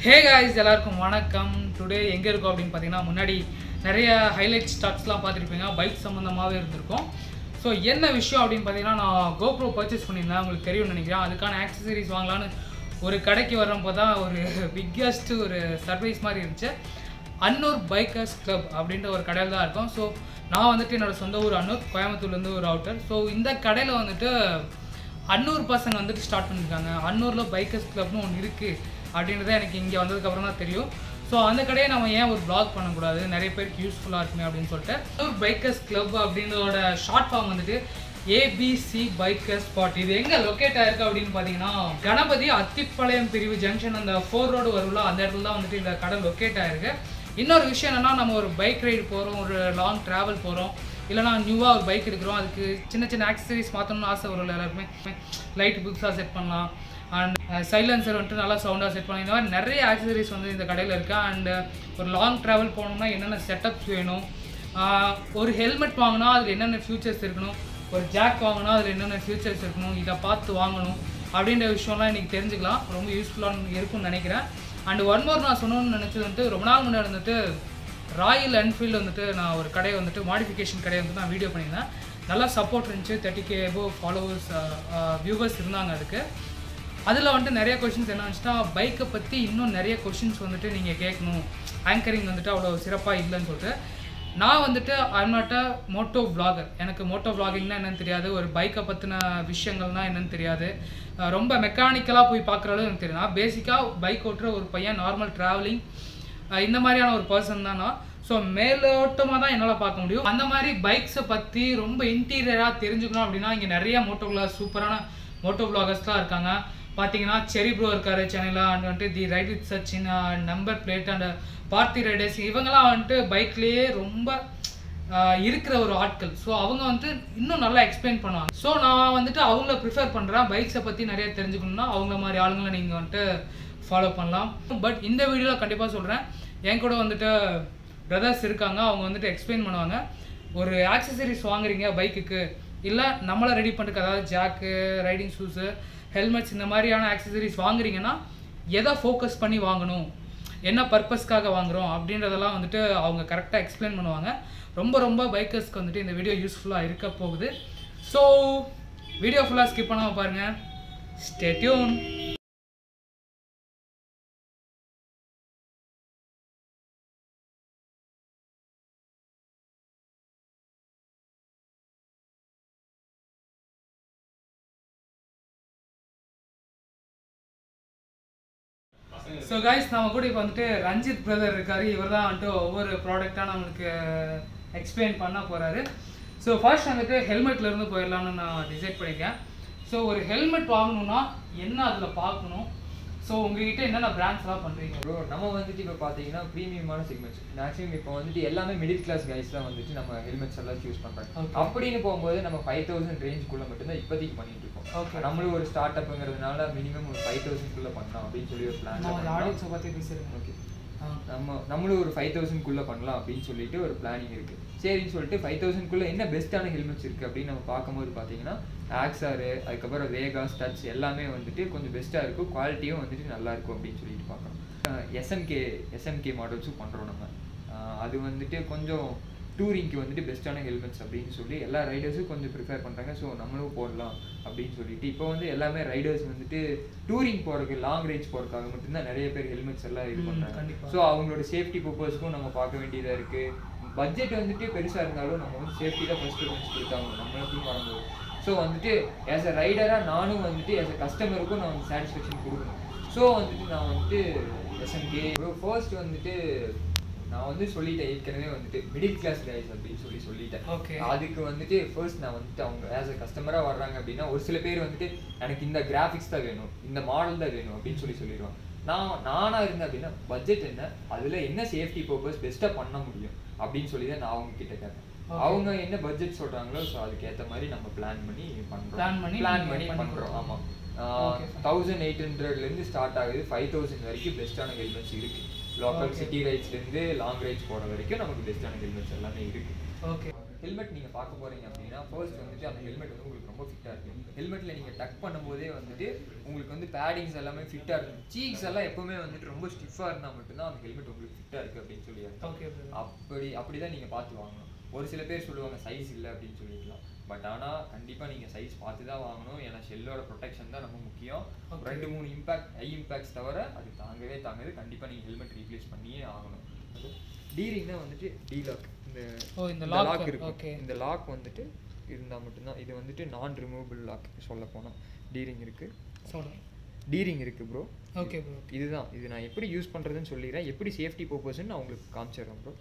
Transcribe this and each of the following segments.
Hey guys எல்லாருக்கும் வணக்கம் today எங்கே இருக்கோம் அப்படின்னு பார்த்தீங்கன்னா முன்னாடி நிறைய ஹைலைட் ஸ்டாக்ஸ்லாம் பார்த்துருப்பீங்க பைக் சம்மந்தமாகவே இருந்திருக்கும் ஸோ என்ன விஷயம் அப்படின்னு பார்த்தீங்கன்னா நான் கோப்ரோ பர்ச்சேஸ் பண்ணியிருந்தேன் உங்களுக்கு தெரியும்னு நினைக்கிறேன் அதுக்கான ஆக்சசரிஸ் வாங்கலான்னு ஒரு கடைக்கு வரப்போ தான் ஒரு பிக்கஸ்ட் ஒரு சர்ப்ரைஸ் மாதிரி இருந்துச்சு அன்னூர் பைக்கர்ஸ் கிளப் அப்படின்ற ஒரு கடையில் தான் இருக்கோம் ஸோ நான் வந்துட்டு என்னோட சொந்த ஊர் அன்னூர் கோயம்புத்தூர்லேருந்து ஒரு அவுட்டர் ஸோ இந்த கடையில் வந்துட்டு அன்னூர் பசங்க வந்துட்டு ஸ்டார்ட் பண்ணியிருக்காங்க அன்னூரில் பைக்கர்ஸ் கிளப்னு ஒன்று இருக்குது அப்படின்றத எனக்கு இங்கே வந்ததுக்கப்புறம் தான் தெரியும் ஸோ அந்த கடையை நம்ம ஏன் ஒரு ப்ளாக் பண்ணக்கூடாது நிறைய பேருக்கு யூஸ்ஃபுல்லாக இருக்குமே அப்படின்னு சொல்லிட்டு அன்னூர் பைக்கர்ஸ் கிளப் அப்படின்றதோட ஷார்ட் ஃபார்ம் வந்துட்டு ஏபிசி பைக்கர் ஸ்பாட் இது எங்கே லொக்கேட் ஆயிருக்கு அப்படின்னு பார்த்தீங்கன்னா கணபதி அத்திப்பாளையம் பிரிவு ஜங்ஷன் அந்த ஃபோர் ரோடு வரும்ல அந்த இடத்துல தான் வந்துட்டு இந்த கடை லொக்கேட் ஆயிருக்கு இன்னொரு விஷயம் என்னன்னா நம்ம ஒரு பைக் ரைடு போகிறோம் ஒரு லாங் ட்ராவல் போகிறோம் இல்லைனா நியூவாக ஒரு பைக் எடுக்கிறோம் அதுக்கு சின்ன சின்ன ஆக்சசரிஸ் மாற்றணும்னு ஆசை வரும்ல எல்லாருக்குமே லைட் புதுசாக செட் பண்ணலாம் அண்ட் சைலன்சர் வந்துட்டு நல்லா சவுண்டாக செட் பண்ணலாம் இந்த மாதிரி நிறைய ஆக்சசரிஸ் வந்து இந்த கடையில் இருக்குது அண்ட் ஒரு லாங் ட்ராவல் போகணும்னா என்னென்ன செட்டப்ஸ் வேணும் ஆஹ் ஒரு ஹெல்மெட் வாங்கினா அதில் என்னென்ன ஃபியூச்சர்ஸ் இருக்கணும் ஒரு ஜாக் வாங்கினா அதில் என்னென்ன ஃபியூச்சர்ஸ் இருக்கணும் இதை பார்த்து வாங்கணும் அப்படின்ற விஷயம்லாம் இன்றைக்கி தெரிஞ்சுக்கலாம் ரொம்ப யூஸ்ஃபுல்லாக இருக்கும்னு நினைக்கிறேன் அண்ட் ஒன் மோர் நான் சொன்னோன்னு நினச்சது வந்துட்டு ரொம்ப நாள் முன்னாடி வந்துட்டு ராயல் என்ஃபீல்டு வந்துட்டு நான் ஒரு கடையை வந்துட்டு மாடிஃபிகேஷன் கடையை வந்துட்டு நான் வீடியோ பண்ணியிருந்தேன் நல்லா சப்போர்ட் இருந்துச்சு thirty K above followers viewers இருந்தாங்க அதுக்கு அதில் வந்துட்டு நிறைய கொஷின்ஸ் என்ன வந்துச்சுன்னா பைக்கை பற்றி இன்னும் நிறைய கொஷின்ஸ் வந்துட்டு நீங்கள் கேட்கணும் ஆங்கரிங் வந்துட்டு அவ்வளோ சிறப்பாக இல்லைன்னு சொல்லிட்டு நான் வந்துட்டு I'm not a moto vlogger எனக்கு மோட்டோ vloggingனா என்னன்னு தெரியாது ஒரு பைக்கை பற்றின விஷயங்கள்னா என்னன்னு தெரியாது அஹ் ரொம்ப மெக்கானிக்கலாக போய் பார்க்குற அளவு எனக்கு தெரியும் நான் பேசிக்காக பைக் ஓட்டுற ஒரு பையன் நார்மல் ட்ராவலிங் இந்த மாதிரியான ஒரு பர்சன் தான் நான் ஸோ மேலோட்டமாக தான் என்னால் பார்க்க முடியும் அந்த மாதிரி பைக்ஸை பற்றி ரொம்ப இன்டீரியராக தெரிஞ்சுக்கணும் அப்படின்னா இங்கே நிறைய மோட்டோ விளாக் சூப்பரான மோட்டோ விளாகர்ஸ்லாம் இருக்காங்க பார்த்தீங்கன்னா செரி ப்ரோ இருக்காரு சென்னையில் அண்ட் வந்துட்டு the ride with Sachin number plate and Parthi riders இவங்கெல்லாம் வந்துட்டு பைக்லேயே ரொம்ப ஆஹ் இருக்கிற ஒரு ஆட்கள் ஸோ அவங்க வந்து இன்னும் நல்லா எக்ஸ்பிளைன் பண்ணுவாங்க ஸோ நான் வந்துட்டு அவங்கள ப்ரிஃபர் பண்ணுறேன் பைக்ஸை பற்றி நிறைய தெரிஞ்சுக்கணும்னா அவங்கள மாதிரி ஆளுங்களை நீங்கள் வந்துட்டு ஃபாலோ பண்ணலாம் பட் இந்த வீடியோவில் கண்டிப்பாக சொல்கிறேன் என் கூட வந்துட்டு பிரதர்ஸ் இருக்காங்க அவங்க வந்துட்டு எக்ஸ்பிளைன் பண்ணுவாங்க ஒரு ஆக்சசரிஸ் வாங்குறீங்க பைக்குக்கு இல்லை நம்மளை ரெடி பண்ணுறதுக்கு அதாவது ஜாக்கு ரைடிங் ஷூஸு ஹெல்மெட்ஸ் இந்த மாதிரியான ஆக்சசரிஸ் வாங்குறீங்கன்னா எதை ஃபோக்கஸ் பண்ணி வாங்கணும் என்ன பர்பஸ்க்காக வாங்குறோம் அப்படின்றதெல்லாம் வந்துட்டு அவங்க கரெக்டாக எக்ஸ்பிளைன் பண்ணுவாங்க ரொம்ப ரொம்ப பைக்கர்ஸ்க்கு வந்துட்டு இந்த வீடியோ யூஸ்ஃபுல்லாக இருக்க போகுது ஸோ வீடியோ ஃபுல்லாக ஸ்கிப் பண்ணாமல் பாருங்கள் ஸ்டேட்யூன் ஸோ கைஸ் நம்ம கூட இப்போ வந்துட்டு ரஞ்சித் பிரதர் இருக்காரு இவர் தான் வந்துட்டு ஒவ்வொரு ப்ராடக்டாக நம்மளுக்கு எக்ஸ்பிளைன் பண்ண போகிறாரு ஸோ ஃபர்ஸ்ட் வந்துட்டு ஹெல்மெட்ல இருந்து போயிடலாம்னு நான் டிசைட் பண்ணியிருக்கேன் ஸோ ஒரு ஹெல்மெட் வாங்கணும்னா என்ன அதில் பார்க்கணும் ஸோ உங்ககிட்ட என்னென்ன பிராண்ட்ஸ்லாம் பண்ணுறீங்க ப்ரோ நம்ம வந்துட்டு இப்போ பார்த்தீங்கன்னா ப்ரீமியமான செக்மெண்ட்ஸ் மேக்ஸிமம் இப்போ வந்துட்டு எல்லாமே மிடில் கிளாஸ் கைஸ் தான் வந்துட்டு நம்ம ஹெல்மெட்ஸ் எல்லாம் யூஸ் பண்ணுறாங்க Okay. அப்படின்னு போகும்போது நம்ம ஃபைவ் தௌசண்ட் ரேஞ்சுக்குள்ள மட்டும்தான் இப்போதைக்கு பண்ணிட்டு இருக்கோம் Okay. நம்மளும் ஒரு ஸ்டார்ட் அப்புங்கிறதுனால மினிமம் ஒரு ஃபைவ் தௌசண்ட்குள்ளே பண்ணலாம் அப்படின்னு சொல்லி ஒரு நான் ஒரு பிளான் ஆடியன்ஸை பற்றி பேசுகிறேன் ஓகே நம்ம நம்மளும் ஒரு ஃபைவ் தௌசண்ட்குள்ளே பண்ணலாம் அப்படின்னு சொல்லிட்டு ஒரு பிளானிங் இருக்குது சரின்னு சொல்லிட்டு ஃபைவ் தௌசண்ட்குள்ளே என்ன பெஸ்ட்டான ஹெல்மெட்ஸ் இருக்குது அப்படின்னு நம்ம பார்க்கும்போது பார்த்தீங்கன்னா ஆக்ஸாரு அதுக்கப்புறம் வேகா ஸ்டட்ஸ் எல்லாமே வந்துட்டு கொஞ்சம் பெஸ்ட்டாக இருக்கும் குவாலிட்டியும் வந்துட்டு நல்லா இருக்கும் அப்படின்னு சொல்லிட்டு பார்க்குறோம் எஸ்எம்கே எஸ்எம்கே மாடல்ஸும் பண்ணுறோம் நம்ம அஹ் அது வந்துட்டு கொஞ்சம் டூரிங்க்கு வந்துட்டு பெஸ்ட்டான ஹெல்மெட்ஸ் அப்படின்னு சொல்லி எல்லா ரைடர்ஸும் கொஞ்சம் ப்ரிஃபேர் பண்ணுறாங்க ஸோ நம்மளும் போடலாம் அப்படின்னு சொல்லிட்டு இப்போ வந்து எல்லாமே ரைடர்ஸ் வந்துட்டு டூரிங் போகிறதுக்கு லாங் ரேஞ்ச் போகிறதுக்காக மட்டும்தான் நிறைய பேர் ஹெல்மெட்ஸ் எல்லாம் இது ம், பண்ணுறாங்க கண்டிப்பா. ஸோ அவங்களோட சேஃப்டி பர்பஸ்க்கும் நம்ம பார்க்க வேண்டியதாக இருக்குது பட்ஜெட் வந்துட்டு பெருசாக இருந்தாலும் நம்ம வந்து சேஃப்டி தான் ஃபஸ்ட் ப்ரிஃபரன்ஸ் கொடுத்தாங்க நம்மளுக்கும் வரும்போது ஸோ வந்துட்டு ஆஸ் அ ரைடராக நானும் வந்துட்டு ஆஸ் அ கஸ்டமருக்கும் நான் வந்து சாட்டிஸ்ஃபேக்ஷன் கொடுக்கணும் ஸோ வந்துட்டு நான் வந்துட்டு எஸ்எம்கே ஃபர்ஸ்ட் வந்துட்டு நான் வந்து சொல்லிட்டேன் ஏற்கனவே வந்துட்டு மிடில் கிளாஸ் கைஸ் அப்படின்னு சொல்லி சொல்லிட்டேன் Okay. அதுக்கு வந்துட்டு ஃபர்ஸ்ட் நான் வந்துட்டு அவங்க ஆஸ் அ கஸ்டமராக வர்றாங்க அப்படின்னா ஒரு சில பேர் வந்துட்டு எனக்கு இந்த கிராஃபிக்ஸ் தான் வேணும் இந்த மாடல் தான் வேணும் அப்படின்னு சொல்லி சொல்லிடுவாங்க நான் நானா இருந்தேன் அப்படின்னா பட்ஜெட் என்ன அதுல என்ன சேஃப்டி பர்பஸ் பெஸ்ட்டாக பண்ண முடியும் அப்படின்னு சொல்லி தான் நான் அவங்க கிட்ட கேட்டேன் Okay. அவங்க என்ன பட்ஜெட் சொல்றாங்களோ ஸோ அதுக்கேற்ற மாதிரி நம்ம பிளான் பண்ணி பண்றோம் Plan பண்ணி பிளான் நீங்க பண்ணி பண்ணி பண்றோம் கொடுக்கணும். ஆமா Okay, fine. தௌசண்ட் எயிட் ஹண்ட்ரட்லேருந்து ஸ்டார்ட் ஆகுது ஃபைவ் தௌசண்ட் வரைக்கும் பெஸ்ட்டான ஹெல்மெட்ஸ் இருக்கு லோக்கல் Okay. சிட்டி ரைட்ஸ்லேருந்து லாங் ரைட்ஸ் போகிற வரைக்கும் நமக்கு பெஸ்ட்டான ஹெல்மெட்ஸ் எல்லாமே இருக்கு ஓகே ஹெல்மெட் நீங்கள் பார்க்க போறீங்க அப்படின்னா ஃபர்ஸ்ட் வந்துட்டு அந்த ஹெல்மெட் வந்து உங்களுக்கு ரொம்ப ஃபிட்டாக இருக்கு ஹெல்மெட்டில் நீங்கள் டக் பண்ணும்போதே வந்துட்டு உங்களுக்கு வந்து பேடிங்ஸ் எல்லாமே ஃபிட்டாக இருக்கும் சீக்ஸ் எல்லாம் எப்பவுமே வந்துட்டு ரொம்ப ஸ்டிஃபாக இருந்தால் மட்டும்தான் அந்த ஹெல்மெட் உங்களுக்கு ஃபிட்டாக இருக்குது அப்படின்னு சொல்லி அர்த்தம். ஓகே ப்ரோ அப்படி அப்படி தான் நீங்கள் பார்த்து வாங்கணும் ஒரு சில பேர் சொல்லுவாங்க சைஸ் இல்லை அப்படின்னு சொல்லிக்கலாம் பட் ஆனால் கண்டிப்பாக நீங்கள் சைஸ் பார்த்து தான் வாங்கணும் ஏன்னா ஷெல்லோட ப்ரொடெக்ஷன் தான் ரொம்ப முக்கியம் Okay. ரெண்டு மூணு இம்பாக்ட் ஐ இம்பாக்ட்ஸ் தவிர அது தாங்கவே தாங்குது கண்டிப்பாக நீங்கள் ஹெல்மெட் ரீப்ளேஸ் பண்ணியே ஆகணும் டீரிங்னா வந்துட்டு டி லாக் இந்த ஓ, இந்த இந்த lock, லாக் இருக்கு okay. இந்த லாக் வந்துட்டு இருந்தால் மட்டும்தான் இது வந்துட்டு நான் ரிமூவபிள் லாக் சொல்ல போனால் டீரிங் இருக்கு சொல்லுங்க டீரிங் இருக்கு ப்ரோ ஓகே ப்ரோ இதுதான் இது நான் எப்படி யூஸ் பண்ணுறதுன்னு சொல்லிடுறேன் எப்படி சேஃப்டி பர்பஸ்ன்னு நான் உங்களுக்கு காமிச்சிடுறேன் ப்ரோ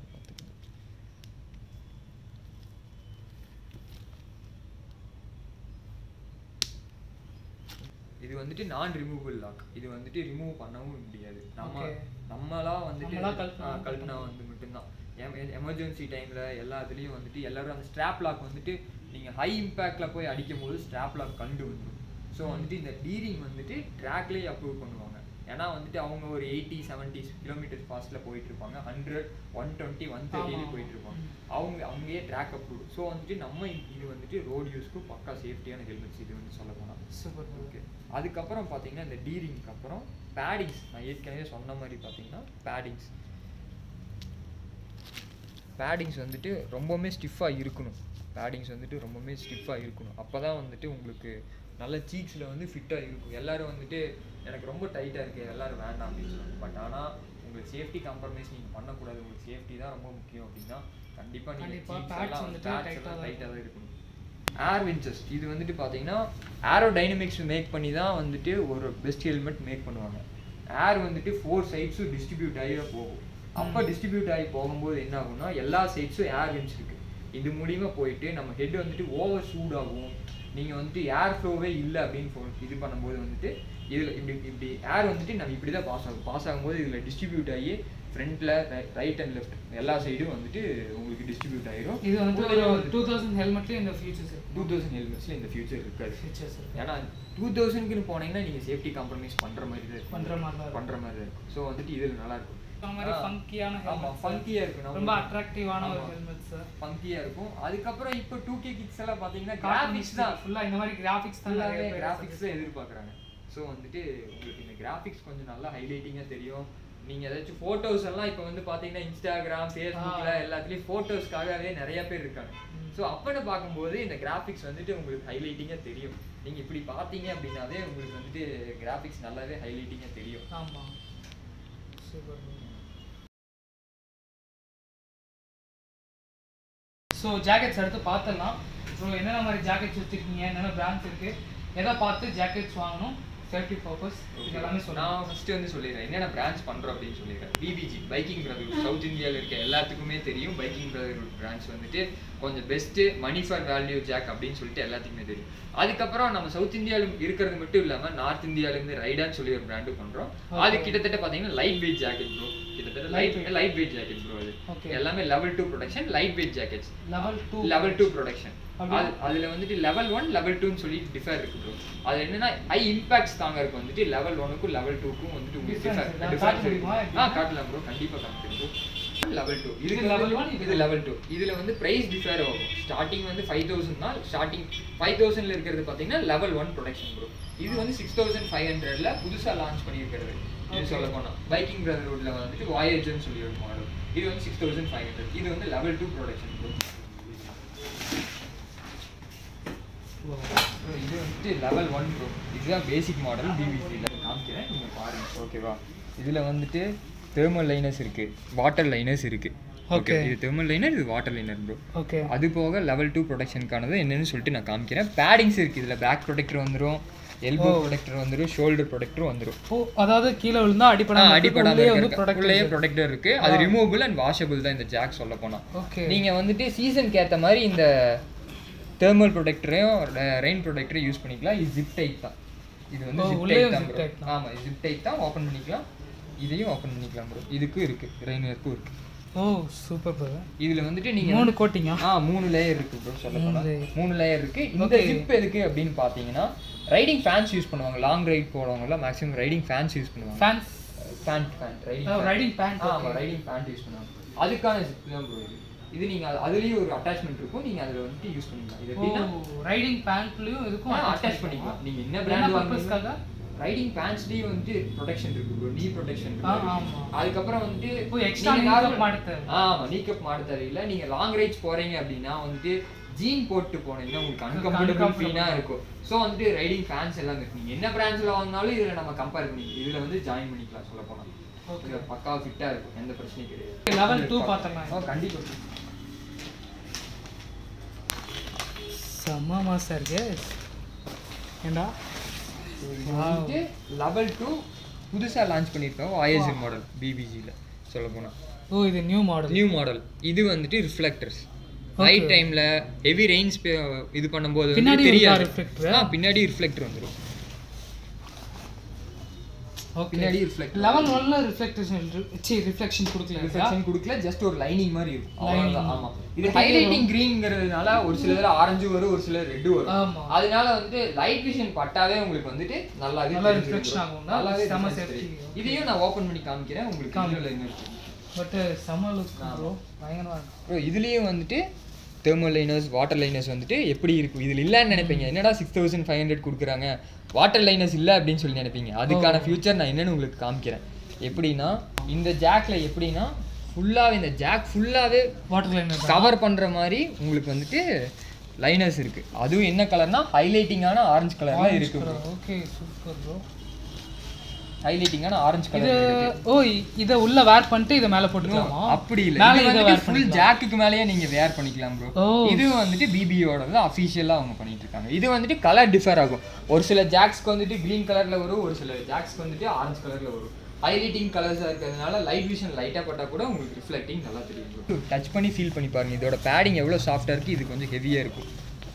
இது வந்துட்டு நான் ரிமூவபிள் லாக் இது வந்துட்டு ரிமூவ் பண்ணவும் முடியாது நம்ம Okay. நம்மளா வந்துட்டு நம்மளா கழட்டினா ஆ, கழட்டினா வந்து மட்டும்தான் எமர்ஜென்சி டைம்ல எல்லா இதுலயும் வந்துட்டு எல்லாரும் அந்த ஸ்ட்ராப் லாக் வந்துட்டு நீங்க ஹை இம்பாக்ட்ல போய் அடிக்கும் போது ஸ்ட்ராப் லாக் கண்டு வந்துடும் ஸோ வந்துட்டு இந்த டீரிங் வந்துட்டு ட்ராக்லேயே அப்ரூவ் பண்ணுவாங்க ஏன்னா வந்துட்டு அவங்க ஒரு எயிட்டி செவன்ட்டி கிலோமீட்டர் ஃபாஸ்ட்டில் போயிட்டு இருப்பாங்க ஹண்ட்ரட் ஒன் டுவெண்ட்டி ஒன் தேர்ட்டிலே ஆமா. போயிட்டு இருப்பாங்க அவங்க அவங்களே ட்ராக் அப்ரூவ் ஸோ வந்துட்டு நம்ம இது வந்துட்டு ரோட் யூஸ்க்கு பக்கா சேஃப்டியான ஹெல்மெட்ஸ் இது வந்து சொல்ல போனால் சூப்பர் ப்ரோ ஓகே அதுக்கப்புறம் பார்த்தீங்கன்னா இந்த டீரிங்க்கு அப்புறம் பேடிங்ஸ் நான் ஏற்கனவே சொன்ன மாதிரி பார்த்தீங்கன்னா பேடிங்ஸ் பேடிங்ஸ் வந்துட்டு ரொம்பவுமே ஸ்டிஃபாக இருக்கணும் பேடிங்ஸ் வந்துட்டு ரொம்பவுமே ஸ்டிஃபாக இருக்கணும் அப்போ தான் வந்துட்டு உங்களுக்கு நல்ல சீக்ஸில் வந்து ஃபிட்டாக இருக்கும் எல்லாரும் வந்துட்டு எனக்கு ரொம்ப டைட்டாக இருக்குது எல்லாரும் வேண்டாம் அப்படின்னு சொல்லுவாங்க பட் ஆனால் உங்களுக்கு சேஃப்டி காம்ப்ரமைஸ் நீங்கள் பண்ணக்கூடாது உங்களுக்கு சேஃப்டி தான் ரொம்ப முக்கியம் அப்படின்னா கண்டிப்பாக கண்டிப்பா, நீங்கள் pads வந்துட்டு tight ஆ தான் டைட்டாக தான் இருக்கணும் ஏர் வின்சஸ் இது வந்துட்டு பார்த்தீங்கன்னா ஏரோ டைனமிக்ஸ் மேக் பண்ணி தான் வந்துட்டு ஒரு பெஸ்ட் ஹெல்மெட் மேக் பண்ணுவாங்க ஏர் வந்துட்டு ஃபோர் சைட்ஸும் டிஸ்ட்ரிபியூட் ஆகி தான் போகும் அப்போ டிஸ்ட்ரிபியூட் ஆகி போகும்போது என்ன ஆகும்னா எல்லா சைட்ஸும் ஏர் வின்ஸ் இருக்கு இது மூலியமா போயிட்டு நம்ம ஹெட் வந்துட்டு ஓவர் சூடாகும் நீங்கள் வந்துட்டு ஏர் ஃப்ளோவே இல்லை அப்படின்னு ஃபோ- இது பண்ணும்போது வந்துட்டு இதில் இப்படி இப்படி ஏர் வந்துட்டு நம்ம இப்படி தான் பாஸ் ஆகும் பாஸ் ஆகும்போது இதில் டிஸ்ட்ரிபியூட் ஆகி ஃப்ரண்ட்டில் ரைட் அண்ட் லெஃப்ட் எல்லா சைடும் வந்துட்டு உங்களுக்கு டிஸ்ட்ரிபியூட் ஆயிரும் இது வந்து உள்ளேயே ஒரு வந்து டூ தௌசண்ட் ஹெல்மெட்லேயும் இந்த ஃபீச்சர்ஸ் டூ தௌசண்ட் ஹெல்மெட்ஸில் இந்த ஃபியூச்சர் இருக்காது ஃபீச்சர்ஸ் இருக்கு ஏன்னா டூ தௌசண்ட்க்குன்னு போனீங்கன்னா நீங்கள் சேஃப்டி காம்ப்ரமைஸ் பண்ணுற மாதிரி தான் இருக்கும் பண்ற மாதிரி தான் இருக்கும். பண்ணுற மாதிரி தான் இருக்கும் ஸோ வந்துட்டு இதில் நல்லா இருக்கும் அந்த மாதிரி ஆ. ஃபங்கியான ஆமா ஃபங்கியாக இருக்கும் ரொம்ப அட்ராக்டிவான ஒரு ஆமா. ஹெல்மெட்ஸ் ஃபங்கியாக இருக்கும் அதுக்கப்புறம் இப்போ டூ கே கிட்ஸ் எல்லாம் பார்த்தீங்கன்னா கிராஃபிக்ஸ் கிராஃபிக்ஸ் தான் ஃபுல்லா இந்த மாதிரி கிராஃபிக்ஸ் தான் ஃபுல்லாகவே நிறைய பேர் கிராஃபிக்ஸ் தான் எதிர்பார்க்குறாங்க ஸோ வந்துட்டு உங்களுக்கு இந்த கிராஃபிக்ஸ் கொஞ்சம் நல்லா ஹைலைட்டிங்காக தெரியும் நீங்கள் ஏதாச்சும் ஃபோட்டோஸ் எல்லாம் இப்போ வந்து பார்த்தீங்கன்னா இன்ஸ்டாகிராம் ஃபேஸ்புக்கில் ஆ. எல்லாத்துலேயும் ஃபோட்டோஸ்க்காகவே நிறைய பேர் இருக்காங்க ம். ஸோ அப்பன்னு பார்க்கும்போது இந்த கிராஃபிக்ஸ் வந்துட்டு உங்களுக்கு ஹைலைட்டிங்காக தெரியும் நீங்கள் இப்படி பார்த்தீங்க அப்படின்னாவே உங்களுக்கு வந்துட்டு கிராஃபிக்ஸ் நல்லாவே ஹைலைட்டிங்காக தெரியும் ஆமா சூப்பர் ஸோ ஜாக்கெட்ஸ் எடுத்து பார்த்துடலாம் ஸோ என்னென்ன மாதிரி ஜாக்கெட்ஸ் வச்சுருக்கீங்க என்னென்ன பிராண்ட்ஸ் இருக்கு எதை பார்த்து ஜாக்கெட்ஸ் வாங்கணும் சேஃப்டி பர்பஸ் இது எல்லாமே சொல்லலாம் நான் ஃபர்ஸ்ட் வந்து சொல்லிடுறேன் என்னென்ன பிரான்ச் பண்றோம் அப்படின்னு சொல்லிடுறேன் பிபிஜி பைக்கிங் பிரதர்ஹுட் சவுத் இந்தியாவில் இருக்க எல்லாத்துக்குமே தெரியும் பைக்கிங் பிரதர்ஹுட் பிரான்ச் வந்துட்டு கொஞ்சம் best money for value jack அப்படின்னு சொல்லிட்டு எல்லாத்துக்குமே தெரியும் அதுக்கப்புறம் நம்ம சவுத் இந்தியாவில் இருக்கிறது மட்டும் இல்லாம நார்த் இந்தியால இருந்து ரைடான்னு சொல்லி ஒரு பிராண்டு பண்றோம் அது Okay. கிட்டத்தட்ட பாத்தீங்கன்னா லைட் வெயிட் ஜாக்கெட் ப்ரோ கிட்டத்தட்ட light light weight jacket bro அது Okay. எல்லாமே level two protection light weight jackets level two level two protection அப்படியா? அது அதுல வந்துட்டு லெவல் ஒன் லெவல் டூன்னு சொல்லி டிஃபர் இருக்கு ப்ரோ அது என்னன்னா ஹை இம்பாக்ட்ஸ் தாங்கறதுக்கு வந்துட்டு லெவல் ஒனுக்கும் லெவல் டூக்கும் வந்துட்டு உங்களுக்கு Difference differ- இருக்கா? difference காட்ட இருக்கு. முடியுமா? ஆ காட்டலாம் ப்ரோ கண்டிப்பா காமிக்கிறேன் லெவல் டூ இது இது level one, இது இது லெவல் டூ இதுல வந்து பிரைஸ் டிஃபர் ஆகும் ஸ்டார்டிங் வந்து ஃபைவ் தௌசண்ட் தான் ஸ்டார்டிங் ஃபைவ் தௌசண்ட்ல இருக்கிறது பாத்தீங்கன்னா லெவல் ஒன் ப்ரொடக்ஷன் ப்ரோ இது வந்து சிக்ஸ் தௌசண்ட் ஃபைவ் ஹண்ட்ரட்ல புதுசா லான்ச் பண்ணியிருக்கிறது இது Okay. சொல்ல போனா பைக்கிங் பிரதர்ஹுட்ல வந்துட்டு வாயேஜர்னு சொல்லி ஒரு மாடல் இது வந்து சிக்ஸ் தௌசண்ட் ஃபைவ் ஹண்ட்ரட் இது வந்து level two protection bro bro இது வந்துட்டு லெவல் ஒன் ப்ரோ இதுதான் பேசிக் மாடல் பிவிசியில் காமிக்கிறேன் நீங்கள் பாருங்க ஓகேவா இதில் வந்துட்டு தெர்மல் லைனர்ஸ் இருக்கு வாட்டர் லைனர்ஸ் இருக்கு ஓகே Okay. இது தெர்மல் லைனர் இது வாட்டர் லைனர் ப்ரோ ஓகே அது போக லெவல் டூ ப்ரொடக்ஷனுக்கானது என்னன்னு சொல்லிட்டு நான் காமிக்கிறேன் பேடிங்ஸ் இருக்கு இதில் பேக் ப்ரொடெக்டர் வந்துடும் எல்போ Oh. ப்ரொடெக்டர் வந்துடும் ஷோல்டர் ப்ரொடெக்டர் வந்துடும் ஓ அதாவது கீழே விழுந்தா அடிப்படாம அடிப்படாம உள்ளே வந்து இருக்கிற- ப்ரொடக்ட் உள்ளேயே ப்ரொடெக்டர் இருக்கு அது ரிமூவபிள் அண்ட் வாஷபிள் தான் இந்த ஜாக் சொல்ல போனா ஓகே நீங்க வந்துட்டு சீசனுக்கு ஏத்த மாதிரி இந்த தெர்மல் ப்ரொடெக்டரையும் ரெயின் ப்ரொடெக்டரையும் யூஸ் பண்ணிக்கலாம் இது ஜிப் டைப் தான் இது வந்து ஓ, ஜிப் உள்ளேயும் டைப் தான் zip bro. type தான். ஆமா ஜிப் டைப் தான் ஓபன் பண்ணிக்கலாம் இதையும் ஓபன் பண்ணிக்கலாம் ப்ரோ இதுக்கும் இருக்கு ரெயினருக்கும் இருக்கு ஓ சூப்பர் பிரதர் இதுல வந்துட்டு நீங்க மூணு கோட்டிங்கா ஆ மூணு லேயர் இருக்கு ப்ரோ சொல்ல மூணு போனா layer. மூணு லேயர் இருக்கு இந்த Okay. ஜிப் எதுக்கு அப்படின்னு பாத்தீங்கன்னா ரைடிங் ஃபேன்ஸ் யூஸ் பண்ணுவாங்க லாங் ரைட் போறவங்க மேக்ஸிமம் ரைடிங் ஃபேன்ஸ் யூஸ் பண்ணுவாங்க pants pant pant riding riding pant ஆமா ரைடிங் பேண்ட் யூஸ் பண்ணுவாங்க அதுக்கான ஜிப் தான் ப்ரோ இது இது நீங்க அது- அதுலயும் ஒரு அட்டாச்மெண்ட் இருக்கும் நீங்க அதுல வந்துட்டு யூஸ் பண்ணிக்கலாம் இது எப்படின்னா ரைடிங் பேண்ட்லயும் இதுக்கும் அட்டாச் பண்ணிக்கலாம் நீங்க என்ன என்ன பிராண்ட் பர்பஸ்க்காக வாங்குறீங்க ரைடிங் பேண்ட்ஸ்லயும் வந்துட்டு ப்ரொடெக்ஷன் இருக்கு ப்ரோ நீ ப்ரொடெக்ஷன் ஆ, இருக்கு ஆமா. அதுக்கப்புறம் வந்துட்டு இப்போ extra நீங்க knee normal- cup மாட்ட தேவை. ஆமா நீ கப் மாட தேவையில்ல நீங்க லாங் ரைட்ஸ் போறீங்க அப்படின்னா வந்துட்டு ஜீன் போட்டு போனீங்கன்னா உங்களுக்கு அன்கம்ஃபர்டபுள் uncomfortable. ஃபீலா இருக்கும் ஸோ வந்துட்டு ரைடிங் ஃபேன்ஸ் எல்லாம் இருக்கு நீங்க என்ன பிராண்ட்ஸ்ல வாங்கினாலும் இதுல நம்ம கம்பேர் பண்ணி இதுல வந்து ஜாயின் பண்ணிக்கலாம் சொல்ல போனா Okay. இது பக்கா ஃபிட்டா இருக்கும் எந்த பிரச்சனையும் கிடையாது Level two பார்த்தரலாம். ஆ, கண்டிப்பா செம்ம மாசா இருக்கு ஏண்டா வந்துட்டு லெவல் டூ புதுசா லான்ச் பண்ணியிருக்கோம் வாயேஜர் மாடல் பிபிஜியில் சொல்ல போனா ஓ இது நியூ மாடல் நியூ மாடல் இது வந்துட்டு ரிஃப்ளெக்டர்ஸ் Okay. நைட் டைம்ல ஹெவி ரெயின்ஸ் இது பண்ணும்போது வந்து பின்னாடி இருக்கா தெரியாது reflector? ஆ பின்னாடி ரிஃப்ளெக்டர் வந்துரும் ஓகே பின்னாடி reflector. லெவல் ஒன்ல ரிஃப்ளெக்டேஷன் சி ரிஃப்ளெக்ஷன் கொடுக்கல ரிஃப்ளெக்ஷன் கொடுக்கல ஜஸ்ட் ஒரு லைனிங் மாதிரி இருக்கும் Lining. அவ்வளவுதான் ஆமா இது ஹைலைட்டிங் கிரீன்ங்கிறதுனால ஒரு சிலதுல ஆரஞ்சு வரும் ஒரு சிலர் ரெட் வரும் ஆமா. அதனால வந்து லைட் விஷன் பட்டாவே உங்களுக்கு வந்துட்டு நல்லாவே நல்லா தெரிஞ்சிரும் reflection bro. ஆகும்னா, நல்லாவே செம difference safety. தெரியும். இதையும் நான் ஓபன் பண்ணி காமிக்கிறேன் உங்களுக்கு காமி. இதுல என்ன இருக்கு பட் செம்ம லுக் ப்ரோ பயங்கரமா இருக்கு ப்ரோ இதுலேயும் வந்துட்டு தெர்மல் லைனர்ஸ் வாட்டர் லைனர்ஸ் வந்துட்டு எப்படி இருக்கும் இதில் இல்லைன்னு நினைப்பீங்க என்னடா சிக்ஸ் தௌசண்ட் ஃபைவ் ஹண்ட்ரட் கொடுக்குறாங்க வாட்டர் லைனர்ஸ் இல்லை அப்படின்னு சொல்லி நினைப்பீங்க அதுக்கான ஃபியூச்சர் நான் என்னன்னு உங்களுக்கு காமிக்கிறேன் எப்படின்னா இந்த ஜாக்ல எப்படின்னா ஃபுல்லாகவே இந்த ஜாக் ஃபுல்லாகவே வாட்டர் லைனர் கவர் பண்ணுற மாதிரி உங்களுக்கு வந்துட்டு லைனர்ஸ் இருக்கு அதுவும் என்ன கலர்னா ஹைலைட்டிங்கான ஆரஞ்சு கலர்ல இருக்கு ஓகே சூப்பர் ப்ரோ ஹைலைட்டிங்கான ஆரஞ்சு இது கலர் இருக்கு ஓ இத உள்ள வேர் பண்ணிட்டு இத மேல போட்டுக்கலாமா அப்படி இல்ல மேல இது இத வந்துட்டு வேர் ஃபுல் ஜாக்குக்கு மேலயே நீங்க வேர் பண்ணிக்கலாம் ப்ரோ ஓ. இது வந்துட்டு பிபியோட அஃபிஷியலா அவங்க பண்ணிட்டு இருக்காங்க இது வந்துட்டு கலர் டிஃபர் ஆகும் ஒரு சில ஜாக்ஸ்க்கு வந்துட்டு கிரீன் கலர்ல வரும் ஒரு சில ஜாக்ஸ்க்கு வந்துட்டு ஆரஞ்சு கலர்ல வரும் ஹைலைட்டிங் கலர்ஸா இருக்கிறதுனால லைட் விஷன் லைட்டா பட்டா கூட உங்களுக்கு ரிஃப்ளெக்டிங் நல்லா தெரியும் டச் பண்ணி ஃபீல் பண்ணி பாருங்க இதோட பேடிங் எவ்வளவு சாஃப்டா இருக்கு இது கொஞ்சம் ஹெவியா இருக்கும்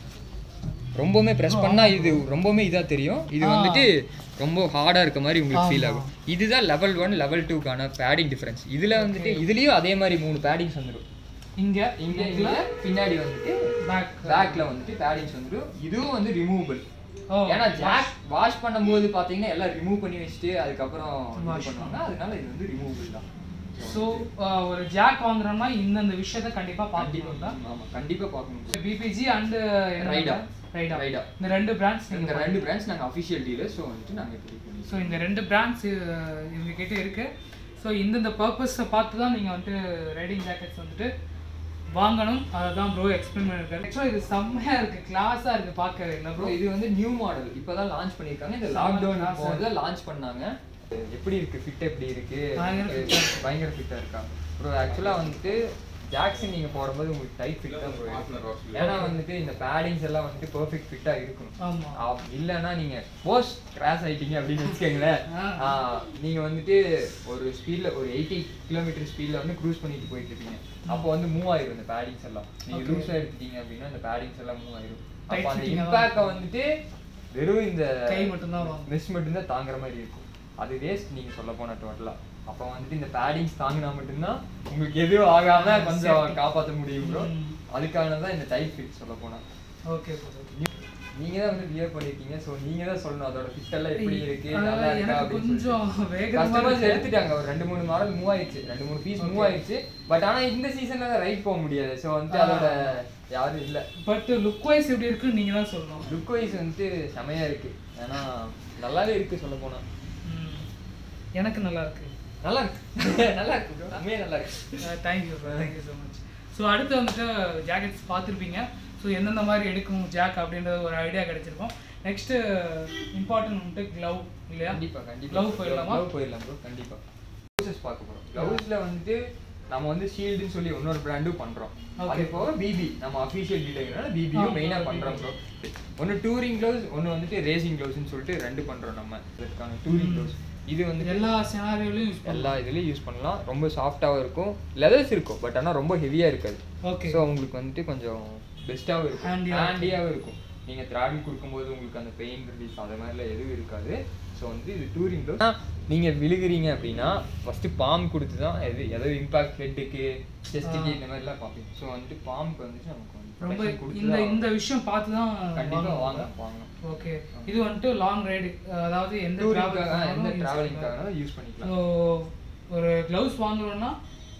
ரொம்பவுமே ப்ரெஸ் பண்ணா இது ரொம்பவுமே இதா தெரியும் இது ஆ. வந்துட்டு ரொம்ப ஹார்டா இருக்க மாதிரி உங்களுக்கு ஃபீல் ஆமா. ஆகும் இதுதான் லெவல் ஒன் லெவல் டூக்கான பேடிங் டிஃபரன்ஸ் இதுல வந்துட்டு இதுலயும் அதே மாதிரி மூணு பேடிங்ஸ் வந்துடும் இங்க இங்க இங்க பின்னாடி வந்துட்டு பேக் பேக்ல வந்துட்டு பேடிங்ஸ் வந்துடும் இதுவும் வந்து ரிமூவபிள் ஓ ஏன்னா ஜாக் வாஷ் பண்ணும்போது பாத்தீங்கன்னா எல்லாம் ரிமூவ் பண்ணி வச்சுட்டு அதுக்கப்புறம் இது Wash பண்ணுவாங்க அதனால இது வந்து ரிமூவபிள் தான் ஸோ ஒரு ஜாக் வாங்குறோம்னா இந்தந்த விஷயத்த கண்டிப்பா கண்டிப்பா பார்க்கணும் தான் ஆமா கண்டிப்பா பார்க்கணும் PPG and Rida. Rida Rida. இந்த ரெண்டு பிராண்ட்ஸ் இந்த நீங்க ரெண்டு பிராண்ட்ஸ் நாங்க அஃபிஷியல் டீலர் ஸோ வந்துட்டு நாங்க இப்படி பண்ணி ஸோ இந்த ரெண்டு பிராண்ட்ஸ் இவங்க கிட்ட இருக்கு ஸோ இந்தந்த பர்பஸை பார்த்து தான் நீங்கள் வந்துட்டு ரைடிங் ஜாக்கெட்ஸ் வந்துட்டு வாங்கணும் அதை தான் ப்ரோ எக்ஸ்பிளைன் பண்ணியிருக்காரு ஆக்சுவலாக இது செம்மையாக இருக்குது கிளாஸாக இருக்குது பார்க்கவே இல்லை ப்ரோ ப்ரோ இது வந்து நியூ மாடல் இப்போதான் லான்ச் பண்ணிருக்காங்க இந்த Summer லாக்டவுன் class போது லான்ச் பண்ணாங்க எப்படி இருக்கு ஃபிட் எப்படி இருக்கு பயங்கர fit ஆ இருக்கு. பயங்கர ஃபிட்டா இருக்கா ப்ரோ ஆக்சுவலா வந்துட்டு ஜாக்சன் நீங்க போடும்போது உங்களுக்கு டைட் ஃபிட் தான் ப்ரோ இருக்கும் ஏன்னா வந்துட்டு இந்த பேடிங்ஸ் எல்லாம் வந்துட்டு பெர்ஃபெக்ட் ஃபிட்டா இருக்கணும் ஆமாம் ஆ, இல்லைன்னா நீங்க போஸ் கிராஸ் ஆயிட்டீங்க அப்படின்னு வச்சுக்கோங்களேன் ஆ. ஆ, நீங்க வந்துட்டு ஒரு ஸ்பீட்ல ஒரு எயிட்டி கிலோமீட்டர் ஸ்பீட்ல வந்து க்ரூஸ் பண்ணிட்டு போயிட்டு இருப்பீங்க அப்போ வந்து மூவ் ஆயிரும் இந்த பேடிங்ஸ் எல்லாம் நீங்க Okay. லூஸா எடுத்துட்டீங்க அப்படின்னா இந்த பேடிங்ஸ் எல்லாம் மூவ் ஆயிரும் Tight அப்போ அந்த fitting ஆ தான் இம்பாக்ட வந்துட்டு வெறும் இந்த கை மட்டும்தான் வாங்கும் மிஸ் மட்டும்தான் தாங்குற மாதிரி இருக்கும் அது வேஸ்ட் நீங்க சொல்ல போன டோட்டலா அப்போ வந்துட்டு இந்த பேடிங்ஸ் தாங்கினா மட்டும்தான் உங்களுக்கு எதுவும் ஆகாம கொஞ்சம் Safety. காப்பாற்ற முடியும் ப்ரோ ம். அதுக்கான தான் இந்த டைட் ஃபிட் சொல்ல போனா ஓகே ப்ரோ நீங்க தான் வந்து வியர் பண்ணிருக்கீங்க சோ நீங்க தான் சொல்லணும் அதோட ஃபிட் எல்லாம் எப்படி இருக்கு நல்லா இருக்கா எனக்கு அப்படின்னு கொஞ்சம் வேகமாக கஸ்டமர்ஸ் எடுத்துட்டாங்க ஒரு ரெண்டு மூணு மாடல் மூவ் ஆயிடுச்சு ரெண்டு மூணு பீஸ் மூவ் ஆயிடுச்சு பட் ஆனா இந்த சீசன்ல தான் ரைட் போக முடியாது சோ வந்து ஆ. அதோட யாரும் இல்ல பட் லுக் வைஸ் எப்படி இருக்குன்னு நீங்கள் தான் சொல்லணும் லுக் வைஸ் வந்துட்டு செமையா இருக்கு ஏன்னா நல்லாவே இருக்கு சொல்ல போனா ம். எனக்கு நல்லா இருக்கு நல்லா இருக்கு நல்லா இருக்கு bro. உண்மையா நல்லா இருக்கு thank you bro thank you so much so அடுத்து வந்துட்டு ஜாக்கெட்ஸ் பார்த்துருப்பீங்க ஸோ எந்தெந்த மாதிரி எடுக்கும் ஜாக் அப்படின்றது ஒரு ஐடியா கிடைச்சிருக்கும் நெக்ஸ்ட்டு இம்பார்ட்டன்ட் வந்துட்டு க்ளவ் இல்லையா கண்டிப்பா கண்டிப்பா Glove போயிடலாமா? Glove போயிடலாம் ப்ரோ கண்டிப்பா க்ளவுசஸ் பார்க்க போறோம் க்ளவுஸ்ல வந்துட்டு நம்ம வந்து ஷீல்டுன்னு சொல்லி இன்னொரு பிராண்டும் பண்றோம் Okay. அது போக பிபி நம்ம அஃபிஷியல் டீலர்னால பிபியும் ஆ, மெயினா BB. பண்றோம் ப்ரோ ஒன்னு டூரிங் க்ளவுஸ் ஒன்னு வந்துட்டு ரேசிங் க்ளவுஸ்னு சொல்லிட்டு ரெண்டு பண்றோம் நம்ம இதுக்கான டூரிங் ம். க்ளவுஸ் இது வந்து எல்லா சினாரியோலையும் யூஸ் எல்லா பண்ணலாம் இதுலயும் யூஸ் பண்ணலாம் ரொம்ப சாஃப்டாவும் இருக்கும் லெதர்ஸ் இருக்கும் பட் ஆனா ரொம்ப ஹெவியா இருக்காது ஓகே ஸோ உங்களுக்கு வந்துட்டு கொஞ்சம் பெஸ்ட்டாகவும் இருக்கும் Handy-ஆ இருக்கும். ஹேண்டியாகவும் இருக்கும் நீங்கள் த்ராடில் கொடுக்கும்போது உங்களுக்கு அந்த பெயின் ரிலீஃப் அது மாதிரிலாம் எதுவும் இருக்காது ஸோ வந்து இது டூரிங் டோஸ் நீங்கள் விழுகுறீங்க அப்படின்னா ஃபஸ்ட்டு பாம் கொடுத்து தான் எது ஏதாவது இம்பாக்ட் ஹெட்டுக்கு செஸ்ட்டுக்கு ஆ. இந்த மாதிரிலாம் பார்ப்பீங்க ஸோ வந்துட்டு பாம்புக்கு வந்துட்டு நமக்கு வந்து ரொம்ப protection கொடுத்து இந்த தான் இந்த விஷயம் பார்த்து தான் கண்டிப்பாக வாங்க வாங்கணும். வாங்கணும் ஓகே இது வந்துட்டு லாங் ரைடு அதாவது எந்த டூரிங்காக travel எந்த பண்ணாலும் use ட்ராவலிங்காக யூஸ் ஸோ பண்ணிக்கலாம் ஒரு க்ளவுஸ் வாங்குறோம்னா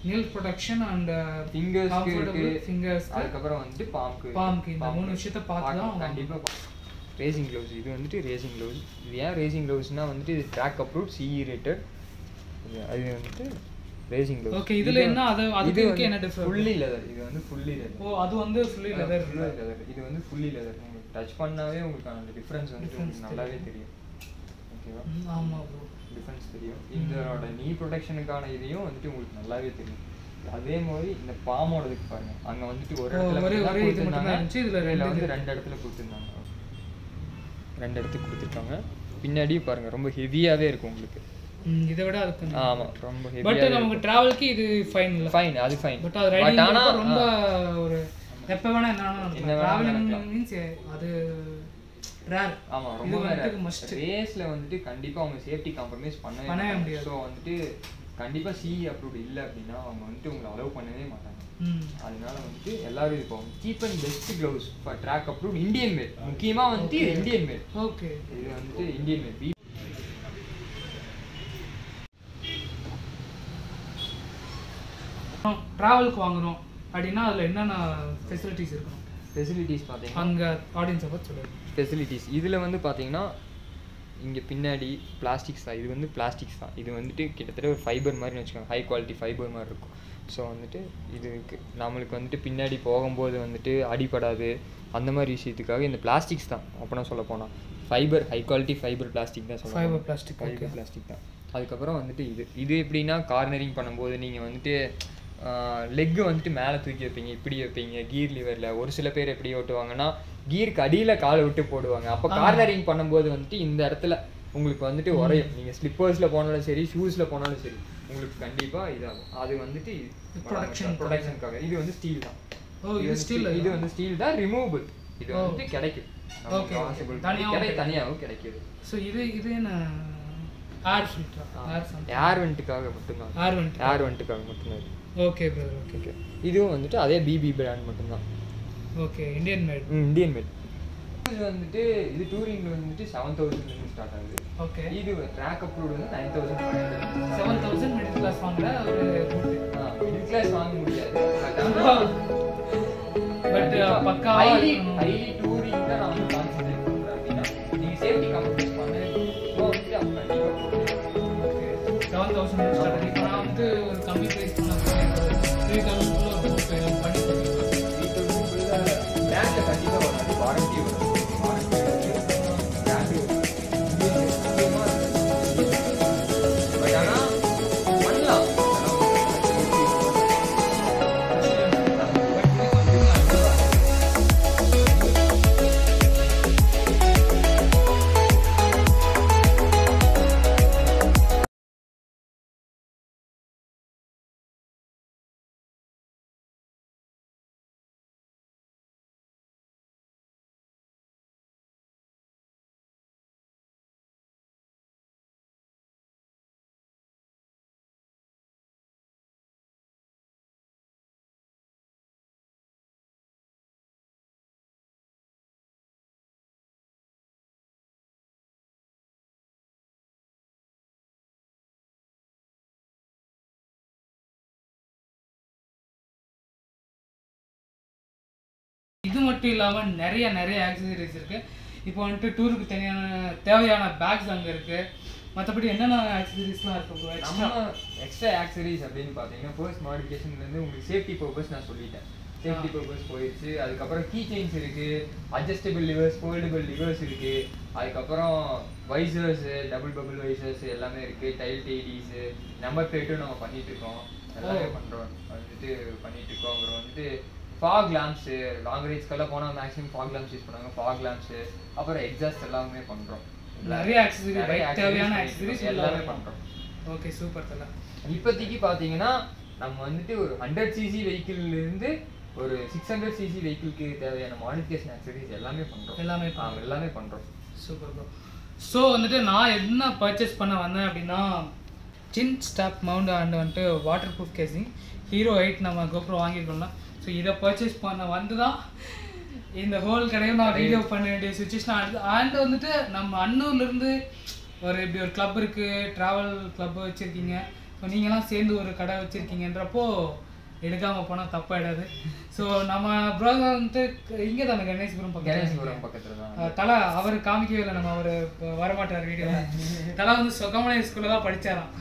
நெல் ப்ரொடக்ஷன் அண்ட் ஃபிங்கர்ஸ்க்கு இருக்கு ஃபிங்கர்ஸ்க்கு அதுக்கப்புறம் வந்துட்டு பாம்க்கு பாம்க்கு இந்த மூணு விஷயத்த பார்த்து தான் கண்டிப்பா ரேசிங் க்ளவுஸ் இது வந்துட்டு ரேசிங் க்ளவுஸ் இது ஏன் ரேசிங் க்ளவுஸ்னா வந்துட்டு இது ட்ராக் அப்ரூவ் சிஇ ரேட்டட் அது வந்துட்டு ரேசிங் க்ளவுஸ் Okay, இதுல என்ன அது- அதுக்கு இதுக்கு என்ன difference? ஃபுல்லி லெதர் இது வந்து ஃபுல்லி லெதர் ஓ அது வந்து ஃபுல்லி லெதர் லெதர் இது வந்து ஃபுல்லி லெதர் உங்களுக்கு டச் பண்ணாவே உங்களுக்கு அந்த டிஃபரன்ஸ் வந்து உங்களுக்கு நல்லாவே தெரியும் ஓகேவா ஆமா ப்ரோ டிஃபரன்ஸ் தெரியும் இதோட நீ ப்ரொடெக்ஷனுக்கான இதையும் வந்துட்டு உங்களுக்கு நல்லாவே தெரியும் அதே மாதிரி இந்த பாமோடதுக்கு பாருங்க அங்க வந்துட்டு ஒரு ஓ, இடத்துல ஒரே- மட்டும்தான் ஒரே இது மட்டும்தான் கொடுத்திருந்தாங்க. இருந்துச்சு, இதுல இதுல ரெண்டு வந்து இது. ரெண்டு இடத்துல கொடுத்துருந்தாங்க ரெண்டு இடத்துக்கு கொடுத்துருக்காங்க பின்னாடி பாருங்க ரொம்ப ஹெவியாவே இருக்கும் உங்களுக்கு ம், இதை விட அதுக்கு ஆமா ரொம்ப பட் ஹெவியா நமக்கு டிராவலுக்கு இது ஃபைன் இல்ல ஃபைன் அது ஃபைன் பட் அது பட் ரைடிங் ஆனா ரொம்ப ஒரு எப்ப வேணா என்ன என்ன வேணா வேணா டிராவலிங் நடக்கலாம். மீன்ஸ் அது ரேர் ஆமா இது ரொம்ப வந்துட்டு must. ரேஸ்ல வந்துட்டு கண்டிப்பா அவங்க சேஃப்டி காம்ப்ரமைஸ் பண்ணவே பண்ணவே மாட்டாங்க முடியாது. ஸோ வந்துட்டு கண்டிப்பா சிஇ அப்ரூவ்ட் இல்ல அப்படின்னா அவங்க வந்துட்டு உங்களை அலோவ் பண்ணவே மாட்டாங்க ம் அதனால வந்துட்டு எல்லாரும் இது போகும் cheap and best gloves for track approve Indian made முக்கியமா வந்துட்டு Okay. இந்தியன் மேட் ஓகே இது வந்துட்டு இந்தியன் மேட் பி டிராவலுக்கு வாங்குறோம் அப்படின்னா அதுல என்னென்ன ஃபெசிலிட்டிஸ் இருக்கணும் ஃபெசிலிட்டிஸ் பார்த்தீங்கன்னா அங்க ஆடியன்ஸை பற்றி சொல்லுங்க ஃபெசிலிட்டிஸ் இதில் வந்து பார்த்தீங்கன்னா இங்கே பின்னாடி பிளாஸ்டிக்ஸ் தான் இது வந்து பிளாஸ்டிக்ஸ் தான் இது வந்துட்டு கிட்டத்தட்ட ஒரு ஃபைபர் மாதிரி வச்சுக்கோங்க ஹை குவாலிட்டி ஃபைபர் மாதிரி இருக்கும் ஸோ வந்துட்டு இது இருக்கு. நம்மளுக்கு வந்துட்டு பின்னாடி போகும்போது வந்துட்டு அடிபடாது அந்த மாதிரி விஷயத்துக்காக இந்த பிளாஸ்டிக்ஸ் தான் அப்போனா சொல்ல போனால் fibre high quality fibre plastic தான் சொல்லுவாங்க Fiber plastic, okay. Fibre plastic தான் அதுக்கப்புறம் வந்துட்டு இது இது எப்படின்னா கார்னரிங் பண்ணும்போது நீங்கள் வந்துட்டு லெக்கு வந்துட்டு மேலே தூக்கி வைப்பீங்க இப்படி வைப்பீங்க கீர் லிவரில் ஒரு சில பேர் எப்படி ஓட்டுவாங்கன்னா கீருக்கு அடியில் காலை விட்டு போடுவாங்க அப்போ கார்னரிங் பண்ணும்போது வந்துட்டு இந்த இடத்துல உங்களுக்கு வந்துட்டு உரையும் நீங்கள் ஸ்லிப்பர்ஸில் போனாலும் சரி ஷூஸில் போனாலும் சரி உங்களுக்கு கண்டிப்பாக இதாகும் அது வந்துட்டு Protection. ப்ரொடெக்ஷனுக்காக இது வந்து ஸ்டீல் தான் ஓ, இது வந்து steel இது வந்து ஸ்டீல் தான் ரிமூவபிள் இது ஓ. வந்துட்டு கிடைக்கும் Okay, okay. possible. தனியாவும் கிடை- கிடைக்கும். தனியாகவும் கிடைக்குது ஸோ இது இது என்ன ஏர் ஃபில்டர் ஏர் சம்திங் ஏர் வெண்ட்டுக்காக மட்டும்தான் ஏர் வெண்ட் ஏர் வெண்ட்டுக்காக மட்டும்தான் இது. ஓகே பிரதர் ஓகே ஓகே இதுவும் வந்துட்டு அதே பிபி பிராண்ட் மட்டும்தான் okay Indian made Indian made இது வந்துட்டு இது டூரிங் வந்துட்டு செவன் தௌசண்ட்லேருந்து ஸ்டார்ட் ஆகுது ஓகே இது ட்ராக் அப்ரூவ்டு வந்து nine thousand seven thousand middle class வாங்குற ஒரு பூட்டு மிடில் கிளாஸ் வாங்க முடியாது பட் பட் பக்காவா ஹைலி இருக்கணும். ஹைலி டூரிங் தான் நான் வந்து கான்சென்ட்ரேட் பண்ணுறேன் அப்படின்னா நீங்கள் சேஃப்டி கம்ப்ரமைஸ் பண்ண ஸோ வந்துட்டு அவங்க கண்டிப்பாக போட்டுருக்காங்க செவன் தௌசண்ட் ஸ்டார்ட் இப்போ நான் வந்து ஒரு கம்மி ப்ரைஸ் பண்ண த்ரீ தௌசண்ட்குள்ள ஒரு பூட்டு பண்ணி பிராண்ட்ல கண்டிப்பா வராது வாரண்டி வரும் வாரண்டி பிராண்ட் பட் ஆனா பண்ணலாம் இது மட்டும் இல்லாமல் நிறைய நிறைய ஆக்சசரிஸ் இருக்கு இப்போ வந்துட்டு டூருக்கு தேவையான தேவையான பேக்ஸ் அங்கே இருக்கு மற்றபடி என்னென்ன ஆக்சசரிஸ்லாம் இருக்கு ப்ரோ எக்ஸ்ட்ரா நம்ம எக்ஸ்ட்ரா ஆக்சரிஸ் அப்படின்னு பார்த்தீங்கன்னா ஃபர்ஸ்ட் மாடிஃபிகேஷன்லேருந்து உங்களுக்கு சேஃப்டி பர்பஸ் நான் சொல்லிட்டேன் சேஃப்டி பர்பஸ் போயிடுச்சு அதுக்கப்புறம் கீ செயின்ஸ் இருக்கு அட்ஜஸ்டபிள் லிவர்ஸ் ஃபோல்டபிள் லிவர்ஸ் இருக்கு அதுக்கப்புறம் வைசர்ஸ் டபுள் பபிள் வைசர்ஸ் எல்லாமே இருக்கு டைல் டெய்டிஸ் நம்பர் பிளேட்டும் நம்ம பண்ணிட்டு இருக்கோம் எல்லாமே ஓ. பண்றோம் வந்துட்டு பண்ணிட்டு இருக்கோம் அப்புறம் வந்துட்டு ஃபாக் லேம்ப்ஸ் லாங் ரேஞ்ச்க்கெல்லாம் போனால் மேக்ஸிமம் ஃபாக் லேம்ப்ஸ் யூஸ் பண்ணுவாங்க ஃபாக் லேம்ப்ஸ் அப்புறம் எக்ஸாஸ்ட் எல்லாமே பண்றோம் நிறைய accessory, நிறைய bike தேவையான accessories accessories எல்லாமே எல்லாமே பண்றோம் ஓகே சூப்பர் தல இப்போதைக்கு பார்த்தீங்கன்னா நம்ம வந்துட்டு ஒரு ஹண்ட்ரட் சிசி இருந்து ஒரு சிக்ஸ் ஹண்ட்ரட் சிசி வெஹிக்கிள்க்கு தேவையான மாடிஃபிகேஷன் ஆக்சரிஸ் எல்லாமே பண்றோம் எல்லாமே ஆமா, எல்லாமே பண்றோம் சூப்பர் ப்ரோ ஸோ வந்துட்டு நான் என்ன பர்ச்சேஸ் பண்ண வந்தேன் அப்படின்னா சின் ஸ்டாப் மவுண்ட் அண்ட் வந்துட்டு waterproof casing hero eight நம்ம கோப்ரோ வாங்கியிருக்கோம்ல ஸோ இதை பர்ச்சேஸ் பண்ண வந்து தான் இந்த ஹோல் கடையும் நான் வீடியோ பண்ண வேண்டிய சுச்சுவேஷன் ஆகுது அண்ட் வந்துட்டு நம்ம அன்னூர்லேருந்து ஒரு இப்படி ஒரு கிளப் இருக்குது ட்ராவல் கிளப் வச்சுருக்கீங்க ஸோ இப்போ நீங்களாம் சேர்ந்து ஒரு கடை வச்சுருக்கீங்கன்றப்போ எடுக்காமல் போனால் தப்பாயிடாது ஸோ நம்ம பிரதர் வந்துட்டு இங்கே தானே கணேசபுரம் பக்கம் கணேசபுரம் பக்கத்துல தான் அஹ் தலா அவர் காமிக்கவே இல்லை நம்ம அவர் வரமாட்டார் வீடியோவில் தலா வந்து சொகமலை ஸ்கூலில் தான் படிச்சாராம்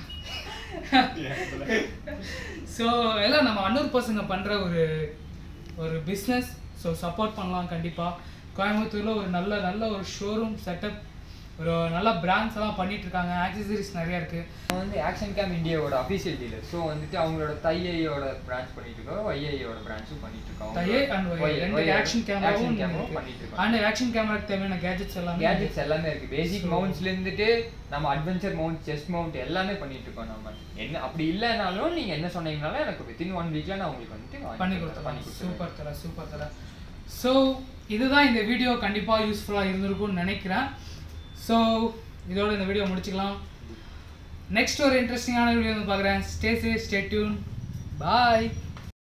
ஸோ எல்லாம் நம்ம அன்னூர் பசங்க பண்ணுற ஒரு ஒரு பிஸ்னஸ் ஸோ சப்போர்ட் பண்ணலாம் கண்டிப்பாக கோயம்புத்தூரில் ஒரு நல்ல நல்ல ஒரு ஷோரூம் செட்டப் ஒரு நல்ல பிராண்ட்ஸ் எல்லாம் பண்ணிட்டு இருக்காங்க ஆக்சசரிஸ் நிறைய இருக்குது நம்ம வந்து ஆக்ஷன் கேம் இந்தியாவோட அஃபிஷியல் டீலர் ஸோ வந்துட்டு அவங்களோட தையோட பிரான்ச் பண்ணிட்டு இருக்கோம் ஒய்ஐயோட பிரான்ச்சும் பண்ணிட்டு இருக்கோம் தையே அண்ட் ரெண்டு ஆக்ஷன் கேமராவும் கேமராவும் பண்ணிட்டு இருக்கோம் அண்ட் ஆக்ஷன் கேமராக்கு தேவையான கேஜெட்ஸ் எல்லாமே கேஜெட்ஸ் எல்லாமே இருக்கு பேசிக் மவுண்ட்ஸ்ல இருந்துட்டு நம்ம அட்வென்ச்சர் மவுண்ட் செஸ்ட் மவுண்ட் எல்லாமே பண்ணிட்டு இருக்கோம் நம்ம என்ன அப்படி இல்லைனாலும் நீங்க என்ன சொன்னீங்கனாலும் எனக்கு வித்தின் ஒன் வீக்ல நான் உங்களுக்கு வந்துட்டு வாங்கி பண்ணி கொடுத்துறேன். பண்ணி கொடுத்துருலாம் கொடுத்துருவேன் சூப்பர் தர சூப்பர் தர ஸோ இதுதான் இந்த வீடியோ கண்டிப்பாக யூஸ்ஃபுல்லாக இருந்திருக்கும்னு நினைக்கிறேன் ஸோ இதோட இந்த வீடியோ முடிச்சுக்கலாம் நெக்ஸ்ட் ஒரு இன்ட்ரெஸ்டிங்கான வீடியோ வந்து பார்க்குறேன் ஸ்டே சே ஸ்டே டியூன் பாய்